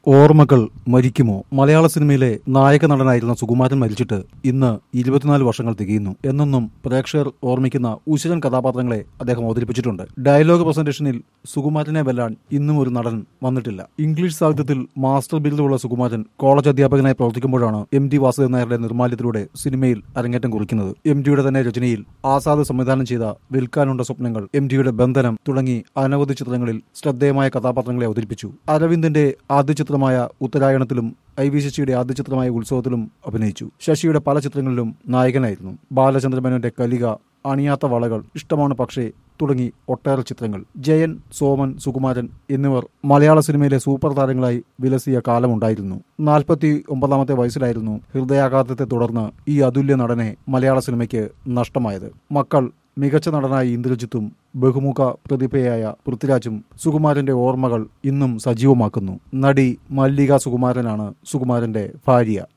ഓർമ്മകൾ മരിക്കുമോ മലയാള സിനിമയിലെ നായക നടനായിരുന്ന സുകുമാരൻ മരിച്ചിട്ട് ഇന്ന് ഇരുപത്തിനാല് വർഷങ്ങൾ തികയുന്നു എന്നൊന്നും പ്രേക്ഷകർ ഓർമ്മിക്കുന്ന ഉശിരൻ കഥാപാത്രങ്ങളെ അദ്ദേഹം അവതരിപ്പിച്ചിട്ടുണ്ട് ഡയലോഗ് പ്രസന്റേഷനിൽ സുകുമാരനെ വെല്ലാൻ ഇന്നും ഒരു നടൻ വന്നിട്ടില്ല ഇംഗ്ലീഷ് സാഹിത്യത്തിൽ മാസ്റ്റർ ബിരുദമുള്ള സുകുമാരൻ കോളേജ് അധ്യാപകനായി പ്രവർത്തിക്കുമ്പോഴാണ് എം ടി വാസുദേവൻ നായരുടെ നിർമ്മാല്യത്തിലൂടെ സിനിമയിൽ അരങ്ങേറ്റം കുറിക്കുന്നത് എം ടിയുടെ തന്നെ രചനയിൽ ആസാദ് സംവിധാനം ചെയ്ത വിൽക്കാനുണ്ട സ്വപ്നങ്ങൾ എം ടിയുടെ ബന്ധനം തുടങ്ങി അനവധി ചിത്രങ്ങളിൽ ശ്രദ്ധേയമായ കഥാപാത്രങ്ങളെ അവതരിപ്പിച്ചു അരവിന്ദിന്റെ ആദ്യ ചിത്രമായ ഉത്തരായണത്തിലും ഐ വി ശശിയുടെ ആദ്യ ചിത്രമായ ഉത്സവത്തിലും അഭിനയിച്ചു ശശിയുടെ പല ചിത്രങ്ങളിലും നായകനായിരുന്നു ബാലചന്ദ്രമേനോന്റെ കലിക അണിയാത്ത വളകൾ ഇഷ്ടമാണ് പക്ഷേ തുടങ്ങി ഒട്ടേറെ ചിത്രങ്ങൾ ജയൻ സോമൻ സുകുമാരൻ എന്നിവർ മലയാള സിനിമയിലെ സൂപ്പർ താരങ്ങളായി വിലസിയ കാലമുണ്ടായിരുന്നു നാൽപ്പത്തി ഒമ്പതാമത്തെ വയസ്സിലായിരുന്നു ഹൃദയാഘാതത്തെ തുടർന്ന് ഈ അതുല്യ നടനെ മലയാള സിനിമയ്ക്ക് നഷ്ടമായത് മക്കൾ മികച്ച നടനായി ഇന്ദ്രജിത്തും ബഹുമുഖ പ്രതിഭയായ പൃഥ്വിരാജും സുകുമാരന്റെ ഓർമ്മകൾ ഇന്നും സജീവമാക്കുന്നു നടി മല്ലിക സുകുമാരനാണ് സുകുമാരന്റെ ഭാര്യ